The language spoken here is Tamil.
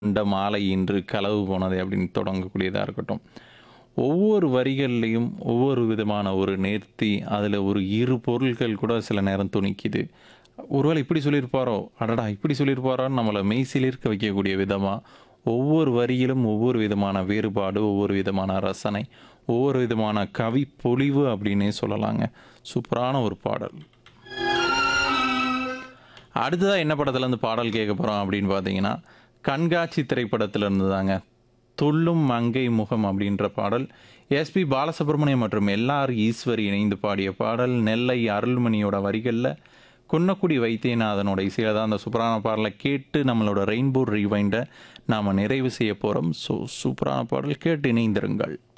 இந்த மாலை இன்று களவு போனது அப்படின்னு தொடங்கக்கூடியதாக இருக்கட்டும் ஒவ்வொரு வரிகள்லையும் ஒவ்வொரு விதமான ஒரு நேர்த்தி அதில் ஒரு இரு பொருள்கள் கூட சில நேரம் துணிக்குது ஒருவேளை இப்படி சொல்லியிருப்பாரோ அடடா இப்படி சொல்லியிருப்பாரோன்னு நம்மளை மெய்சிலிருக்க வைக்கக்கூடிய விதமாக ஒவ்வொரு வரியிலும் ஒவ்வொரு விதமான வேறுபாடு ஒவ்வொரு விதமான ரசனை ஒவ்வொரு விதமான கவி பொலிவு அப்படின்னே சொல்லலாங்க சூப்பரான ஒரு பாடல் அடுத்ததாக என்ன படத்துலேருந்து பாடல் கேட்க போகிறோம் அப்படின்னு பார்த்தீங்கன்னா கண்காட்சி திரைப்படத்துல இருந்து தாங்க துள்ளும் மங்கை முகம் அப்படின்ற பாடல் எஸ்பி பாலசுப்ரமணியம் மற்றும் எல்ஆர் ஈஸ்வரி இணைந்து பாடிய பாடல் நெல்லை அருள்மணியோட வரிகளில் குன்னக்குடி வைத்தியநாதனோட இசையில் தான் அந்த சூப்பரான பாடலை கேட்டு நம்மளோட ரெயின்போ ரீவைண்டை நாம் நிறைவு செய்ய போகிறோம் ஸோ சூப்பரான பாடல் கேட்டு இணைந்திருங்கள்